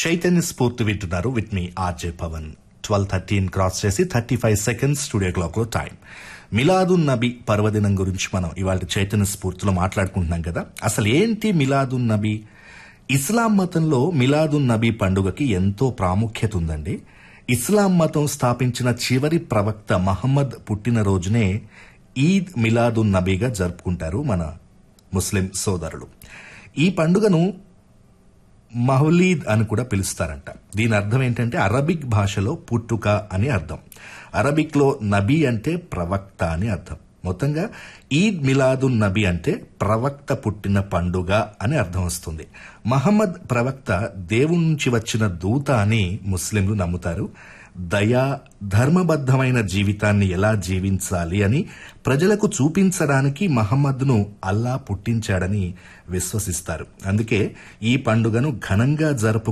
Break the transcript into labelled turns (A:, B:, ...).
A: చైతన్య స్ఫూర్తి వింటున్నారు విత్ మీ RJ Pavan twelve thirteen cross చేసి thirty five seconds studio clock లో టైం మిలాదున్ నబీ పర్వదినం గురించి మనం ఇవాళ చైతన్య స్ఫూర్తిలో మాట్లాడుకుంటున్నాం కదా అసలు ఏంటి మిలాదున్ నబీ ఇస్లాం మతంలో మిలాదున్ నబీ పండుగకి ఎంతో ప్రాముఖ్యత ఉందండి ఇస్లాం మతం స్థాపించిన చివరి ప్రవక్త మహమ్మద్ పుట్టినరోజునే ఈద్ మిలాదున్ నబీగా జరుపుకుంటారు మన ముస్లిం సోదరులు ఈ పండుగను మహలీద్ అని కూడా పిలుస్తారంట దీని అర్థం ఏంటంటే అరబిక్ భాషలో పుట్టుక అని అర్థం అరబిక్ లో నబీ అంటే ప్రవక్త అని అర్థం మొత్తంగా ఈద్ మిలాదున్ నబీ అంటే ప్రవక్త పుట్టిన పండుగ అని అర్థం వస్తుంది మహమ్మద్ ప్రవక్త దేవుని నుంచి వచ్చిన దూత అని ముస్లింలు నమ్ముతారు దయా ధర్మబద్ధమైన జీవితాన్ని ఎలా జీవించాలి అని ప్రజలకు చూపించడానికి మహమ్మద్ను అల్లా పుట్టించాడని విశ్వసిస్తారు అందుకే ఈ పండుగను ఘనంగా జరుపు